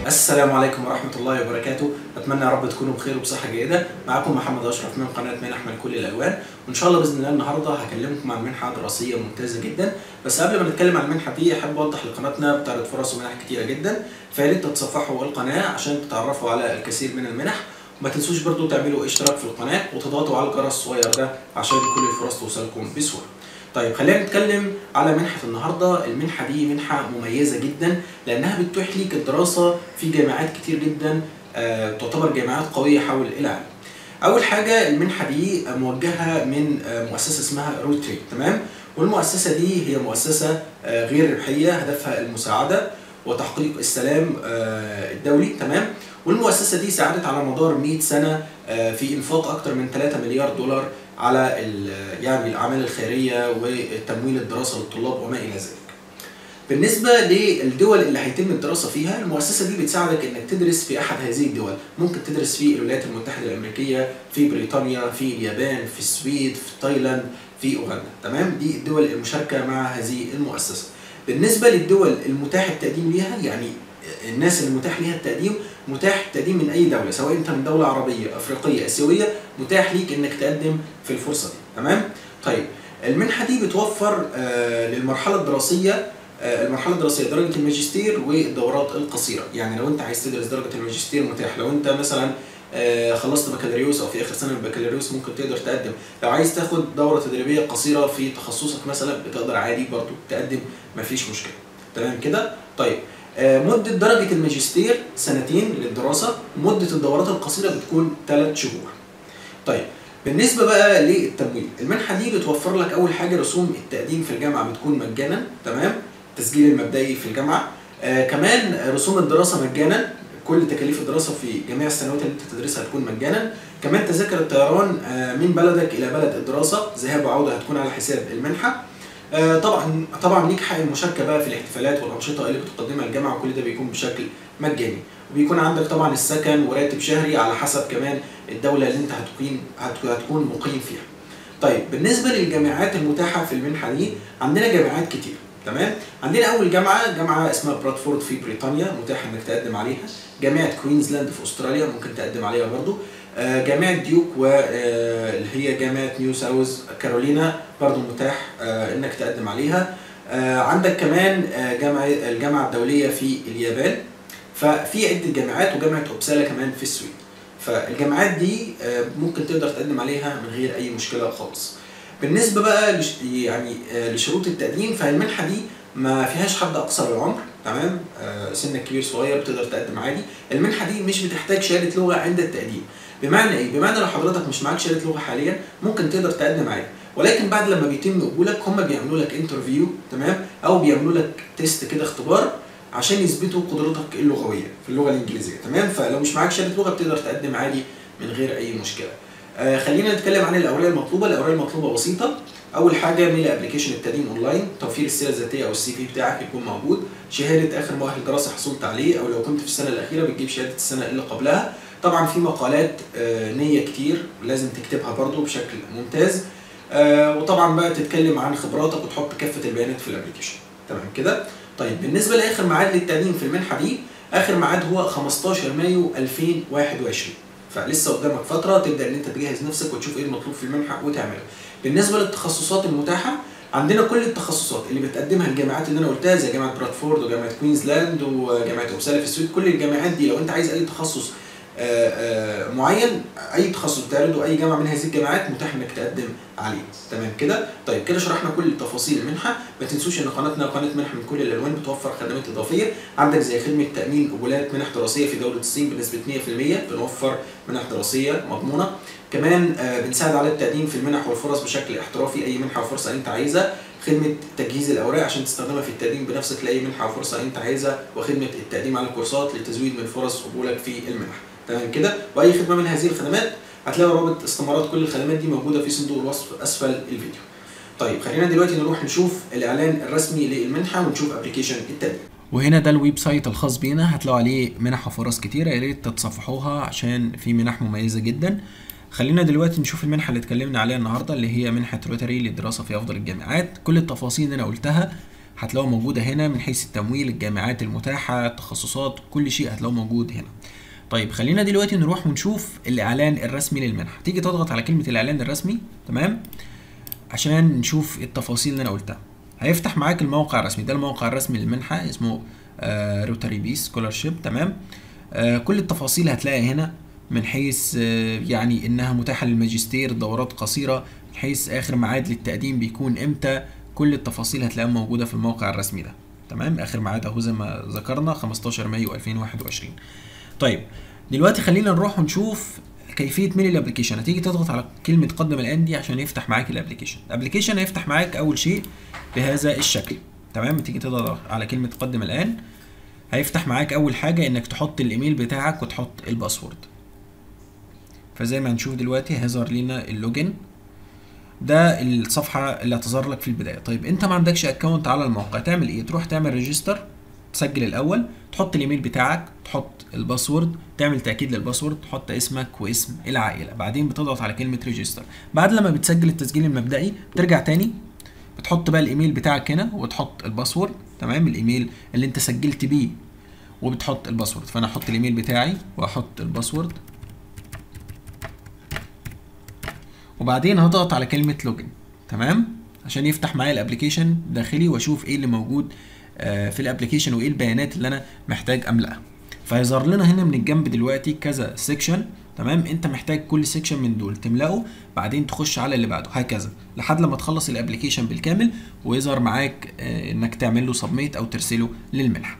السلام عليكم ورحمة الله وبركاته أتمنى يا رب تكونوا بخير وبصحة جيدة معكم محمد أشرف من قناة منح من كل الألوان وإن شاء الله بإذن الله النهاردة هكلمكم عن منحة دراسية ممتازة جدا بس قبل ما نتكلم عن المنحة دي أحب أوضح لقناتنا بتعرض فرص ومنح كتيرة جدا فيا ريت تتصفحوا القناة عشان تتعرفوا على الكثير من المنح وما تنسوش برضو تعملوا اشتراك في القناة وتضغطوا على الجرس الصغير ده عشان كل الفرص توصلكم بسهولة طيب خلينا نتكلم على منحة النهاردة المنحة دي منحة مميزة جدا لأنها بتتيح ليك الدراسة في جامعات كتير جدا آه، تعتبر جامعات قوية حول العالم أول حاجة المنحة دي موجهة من آه، مؤسسة اسمها روتري تمام والمؤسسة دي هي مؤسسة آه، غير ربحية هدفها المساعدة وتحقيق السلام آه، الدولي تمام والمؤسسة دي ساعدت على مدار 100 سنة آه، في إنفاق أكثر من 3 مليار دولار على ال- يعني الأعمال الخيرية وتمويل الدراسة للطلاب وما إلى ذلك. بالنسبة للدول اللي هيتم الدراسة فيها المؤسسة دي بتساعدك انك تدرس في احد هذه الدول ممكن تدرس في الولايات المتحدة الامريكية في بريطانيا في اليابان في السويد في تايلاند في اوغندا تمام دي الدول المشاركة مع هذه المؤسسة بالنسبة للدول المتاح التقديم ليها يعني الناس اللي متاح ليها التقديم متاح التقديم من اي دولة سواء انت من دولة عربية افريقية اسيوية متاح ليك انك تقدم في الفرصة دي تمام طيب المنحة دي بتوفر آه للمرحلة الدراسية آه، المرحله الدراسيه درجه الماجستير والدورات القصيره يعني لو انت عايز تدرس درجه الماجستير متاح لو انت مثلا آه، خلصت بكالوريوس او في اخر سنه من البكالوريوس ممكن تقدر تقدم لو عايز تاخد دوره تدريبيه قصيره في تخصصك مثلا بتقدر عادي برضو تقدم مفيش مشكله تمام كده طيب آه، مده درجه الماجستير سنتين للدراسه مده الدورات القصيره بتكون ثلاث شهور طيب بالنسبه بقى للتمويل المنحه دي بتوفر لك اول حاجه رسوم التقديم في الجامعه بتكون مجانا تمام التسجيل المبدئي في الجامعه آه كمان رسوم الدراسه مجانا كل تكاليف الدراسه في جميع السنوات اللي انت تدرسها هتكون مجانا كمان تذاكر الطيران آه من بلدك الى بلد الدراسه ذهاب وعوده هتكون على حساب المنحه آه طبعا طبعا ليك حق المشاركه بقى في الاحتفالات والانشطه اللي بتقدمها الجامعه وكل ده بيكون بشكل مجاني وبيكون عندك طبعا السكن وراتب شهري على حسب كمان الدوله اللي انت هتقيم هت- هتكون مقيم فيها طيب بالنسبه للجامعات المتاحه في المنحه دي عندنا جامعات كتير تمام عندنا اول جامعه جامعه اسمها برادفورد في بريطانيا متاح انك تقدم عليها جامعه كوينزلاند في استراليا ممكن تقدم عليها برضو آه، جامعه ديوك واللي هي جامعه نيو ساوث كارولينا برضو متاح آه، انك تقدم عليها آه، عندك كمان آه، جامعه الجامعه الدوليه في اليابان ففي عده جامعات وجامعه اوبسالا كمان في السويد فالجامعات دي آه، ممكن تقدر تقدم عليها من غير اي مشكله خالص بالنسبه بقى لش يعني آه، لشروط التقديم فالمنحه دي ما فيهاش حد اقصى العمر تمام آه، سنك كبير صغير بتقدر تقدم عادي المنحه دي مش بتحتاج شهاده لغه عند التقديم بمعنى ايه بمعنى لو حضرتك مش معاك شهاده لغه حاليا ممكن تقدر تقدم عادي ولكن بعد لما بيتم قبولك هم بيعملوا لك انترفيو تمام او بيعملوا لك تيست كده اختبار عشان يثبتوا قدرتك اللغويه في اللغه الانجليزيه تمام فلو مش معاك شهاده لغه بتقدر تقدم عادي من غير اي مشكله آه خلينا نتكلم عن الاوراق المطلوبه الاوراق المطلوبه بسيطه اول حاجه ميل ابلكيشن التقديم اونلاين توفير السيره الذاتيه او السي في بتاعك يكون موجود شهاده اخر مؤهل دراسه حصلت عليه او لو كنت في السنه الاخيره بتجيب شهاده السنه اللي قبلها طبعا في مقالات آه، نيه كتير لازم تكتبها برضو بشكل ممتاز آه، وطبعا بقى تتكلم عن خبراتك وتحط كافه البيانات في الابلكيشن تمام كده طيب بالنسبه لاخر ميعاد للتقديم في المنحه دي اخر ميعاد هو 15 مايو 2021 فلسه قدامك فتره تبدا ان انت تجهز نفسك وتشوف ايه المطلوب في المنحه وتعمله بالنسبه للتخصصات المتاحه عندنا كل التخصصات اللي بتقدمها الجامعات اللي انا قلتها زي جامعه برادفورد وجامعه كوينزلاند وجامعه اوبسالا في السويد كل الجامعات دي لو انت عايز اي تخصص آه، آه، معين اي تخصص بتعرضه اي جامعه من هذه الجامعات متاح انك تقدم عليه تمام كده طيب كده شرحنا كل تفاصيل المنحه ما تنسوش ان قناتنا قناه منح من كل الالوان بتوفر خدمات اضافيه عندك زي خدمه تامين قبولات منح دراسيه في دوله الصين بنسبه 100% بنوفر منح دراسيه مضمونه كمان آه، بنساعد على التقديم في المنح والفرص بشكل احترافي اي منحه وفرصه انت عايزها خدمه تجهيز الاوراق عشان تستخدمها في التقديم بنفسك لاي منحه وفرصه انت عايزها وخدمه التقديم على الكورسات للتزويد من فرص قبولك في المنح تمام كده واي خدمه من هذه الخدمات هتلاقي رابط استمارات كل الخدمات دي موجوده في صندوق الوصف اسفل الفيديو طيب خلينا دلوقتي نروح نشوف الاعلان الرسمي للمنحه ونشوف ابلكيشن التقديم وهنا ده الويب سايت الخاص بينا هتلاقوا عليه منح وفرص كتيره يا ريت تتصفحوها عشان في منح مميزه جدا خلينا دلوقتي نشوف المنحه اللي اتكلمنا عليها النهارده اللي هي منحه روتري للدراسه في افضل الجامعات كل التفاصيل اللي انا قلتها هتلاقوها موجوده هنا من حيث التمويل الجامعات المتاحه التخصصات كل شيء هتلاقوه موجود هنا طيب خلينا دلوقتي نروح ونشوف الاعلان الرسمي للمنحه تيجي تضغط على كلمه الاعلان الرسمي تمام عشان نشوف التفاصيل اللي انا قلتها هيفتح معاك الموقع الرسمي ده الموقع الرسمي للمنحه اسمه آه روتاري بي سكولارشيب تمام آه كل التفاصيل هتلاقي هنا من حيث آه يعني انها متاحه للماجستير دورات قصيره من حيث اخر ميعاد للتقديم بيكون امتى كل التفاصيل هتلاقيها موجوده في الموقع الرسمي ده تمام اخر ميعاد اهو زي ما ذكرنا 15 مايو 2021 طيب دلوقتي خلينا نروح ونشوف كيفيه ميل الابلكيشن هتيجي تضغط على كلمه قدم الان دي عشان يفتح معاك الابلكيشن الابلكيشن هيفتح معاك اول شيء بهذا الشكل تمام تيجي تضغط على كلمه قدم الان هيفتح معاك اول حاجه انك تحط الايميل بتاعك وتحط الباسورد فزي ما هنشوف دلوقتي هيظهر لنا اللوجن ده الصفحه اللي هتظهر لك في البدايه طيب انت ما عندكش اكونت على الموقع تعمل ايه تروح تعمل ريجستر تسجل الاول تحط الايميل بتاعك تحط الباسورد تعمل تاكيد للباسورد تحط اسمك واسم العائله بعدين بتضغط على كلمه ريجستر بعد لما بتسجل التسجيل المبدئي بترجع تاني بتحط بقى الايميل بتاعك هنا وتحط الباسورد تمام الايميل اللي انت سجلت بيه وبتحط الباسورد فانا احط الايميل بتاعي واحط الباسورد وبعدين هضغط على كلمه لوجن تمام عشان يفتح معايا الابلكيشن داخلي واشوف ايه اللي موجود في الابلكيشن وايه البيانات اللي انا محتاج املاها فيظهر لنا هنا من الجنب دلوقتي كذا سيكشن تمام انت محتاج كل سيكشن من دول تملاه بعدين تخش على اللي بعده هكذا لحد لما تخلص الابلكيشن بالكامل ويظهر معاك اه انك تعمل له سبميت او ترسله للمنحه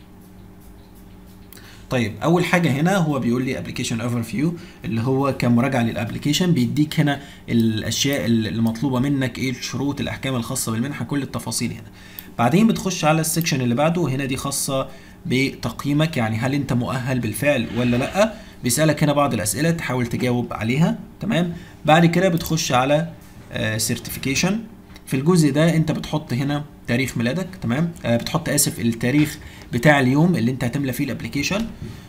طيب اول حاجه هنا هو بيقول لي ابلكيشن اوفر فيو اللي هو كمراجعه للابلكيشن بيديك هنا الاشياء المطلوبه منك ايه الشروط الاحكام الخاصه بالمنحه كل التفاصيل هنا بعدين بتخش على السكشن اللي بعده وهنا دي خاصه بتقييمك يعني هل انت مؤهل بالفعل ولا لا بيسالك هنا بعض الاسئله تحاول تجاوب عليها تمام بعد كده بتخش على سيرتيفيكيشن في الجزء ده انت بتحط هنا تاريخ ميلادك تمام آه بتحط اسف التاريخ بتاع اليوم اللي انت هتملى فيه الابلكيشن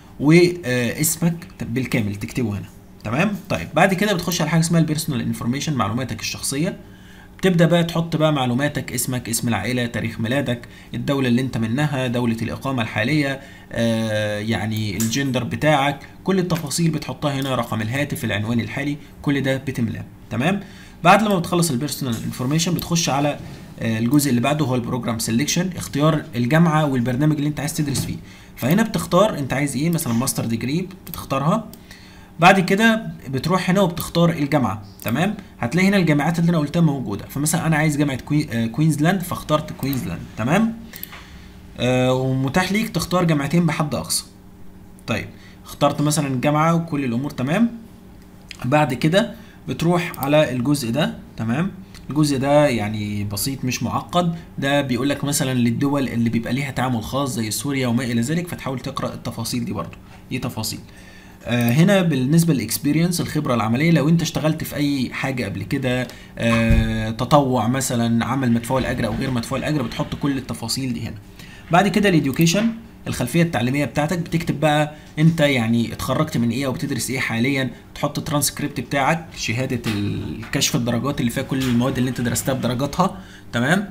واسمك بالكامل تكتبه هنا تمام طيب بعد كده بتخش على حاجه اسمها البيرسونال انفورميشن معلوماتك الشخصيه تبدا بقى تحط بقى معلوماتك اسمك اسم العائله تاريخ ميلادك الدوله اللي انت منها دوله الاقامه الحاليه آه يعني الجندر بتاعك كل التفاصيل بتحطها هنا رقم الهاتف العنوان الحالي كل ده بتملاه تمام بعد لما بتخلص البيرسونال انفورميشن بتخش على آه الجزء اللي بعده هو البروجرام سيلكشن اختيار الجامعه والبرنامج اللي انت عايز تدرس فيه فهنا بتختار انت عايز ايه مثلا ماستر ديجري بتختارها بعد كده بتروح هنا وبتختار الجامعه تمام هتلاقي هنا الجامعات اللي انا قلتها موجوده فمثلا انا عايز جامعه كوي... آه كوينزلاند فاخترت كوينزلاند تمام آه ومتاح ليك تختار جامعتين بحد اقصى طيب اخترت مثلا الجامعه وكل الامور تمام بعد كده بتروح على الجزء ده تمام الجزء ده يعني بسيط مش معقد ده بيقول لك مثلا للدول اللي بيبقى ليها تعامل خاص زي سوريا وما الى ذلك فتحاول تقرا التفاصيل دي برضو دي تفاصيل آه هنا بالنسبه للاكسبيرينس الخبره العمليه لو انت اشتغلت في اي حاجه قبل كده آه تطوع مثلا عمل مدفوع الاجر او غير مدفوع الاجر بتحط كل التفاصيل دي هنا بعد كده الاديوكيشن الخلفيه التعليميه بتاعتك بتكتب بقى انت يعني اتخرجت من ايه او بتدرس ايه حاليا تحط الترانسكريبت بتاعك شهاده الكشف الدرجات اللي فيها كل المواد اللي انت درستها بدرجاتها تمام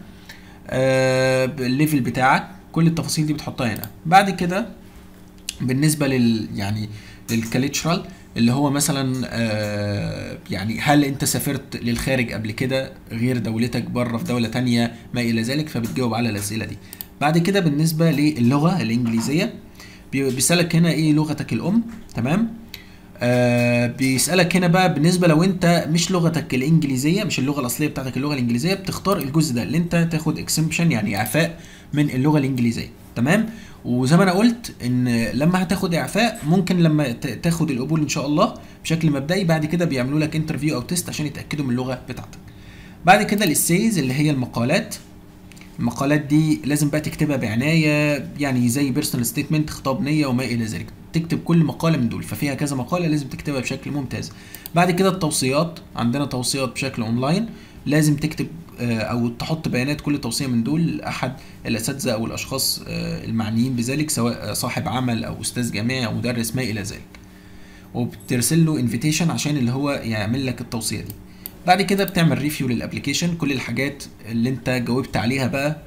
آه الليفل بتاعك كل التفاصيل دي بتحطها هنا بعد كده بالنسبه لل يعني للكاليتشرال اللي هو مثلا آه يعني هل انت سافرت للخارج قبل كده غير دولتك بره في دوله تانية ما الى ذلك فبتجاوب على الاسئله دي بعد كده بالنسبه للغه الانجليزيه بيسالك هنا ايه لغتك الام تمام آه بيسالك هنا بقى بالنسبه لو انت مش لغتك الانجليزيه مش اللغه الاصليه بتاعتك اللغه الانجليزيه بتختار الجزء ده اللي انت تاخد اكسمبشن يعني اعفاء من اللغه الانجليزيه تمام وزي ما انا قلت ان لما هتاخد اعفاء ممكن لما تاخد القبول ان شاء الله بشكل مبدئي بعد كده بيعملوا لك انترفيو او تيست عشان يتاكدوا من اللغه بتاعتك بعد كده السيز اللي هي المقالات المقالات دي لازم بقى تكتبها بعنايه يعني زي بيرسونال ستيتمنت خطاب نيه وما الى ذلك تكتب كل مقاله من دول ففيها كذا مقاله لازم تكتبها بشكل ممتاز بعد كده التوصيات عندنا توصيات بشكل اونلاين لازم تكتب او تحط بيانات كل توصيه من دول لاحد الاساتذه او الاشخاص المعنيين بذلك سواء صاحب عمل او استاذ جامعي او مدرس ما الى ذلك وبترسل له انفيتيشن عشان اللي هو يعمل لك التوصيه دي بعد كده بتعمل ريفيو للابلكيشن كل الحاجات اللي انت جاوبت عليها بقى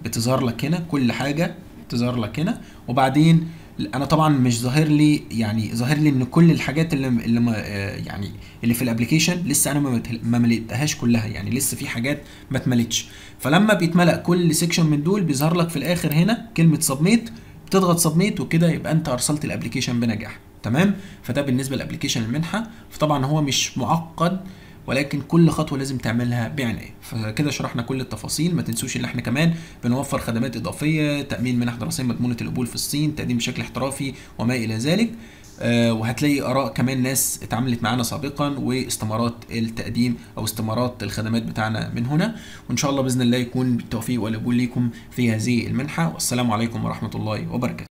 بتظهر لك هنا كل حاجه تظهر لك هنا وبعدين انا طبعا مش ظاهر لي يعني ظاهر لي ان كل الحاجات اللي اللي ما آه، يعني اللي في الابلكيشن لسه انا ما مت- ما مليتهاش كلها يعني لسه في حاجات ما اتملتش فلما بيتملأ كل سيكشن من دول بيظهر لك في الاخر هنا كلمه سبميت بتضغط سبميت وكده يبقى انت ارسلت الابلكيشن بنجاح تمام فده بالنسبه لابلكيشن المنحه فطبعا هو مش معقد ولكن كل خطوه لازم تعملها بعنايه فكده شرحنا كل التفاصيل ما تنسوش ان احنا كمان بنوفر خدمات اضافيه تامين منح دراسيه مضمونه القبول في الصين تقديم بشكل احترافي وما الى ذلك آه، وهتلاقي اراء كمان ناس اتعاملت معانا سابقا واستمارات التقديم او استمارات الخدمات بتاعنا من هنا وان شاء الله باذن الله يكون بالتوفيق والقبول ليكم في هذه المنحه والسلام عليكم ورحمه الله وبركاته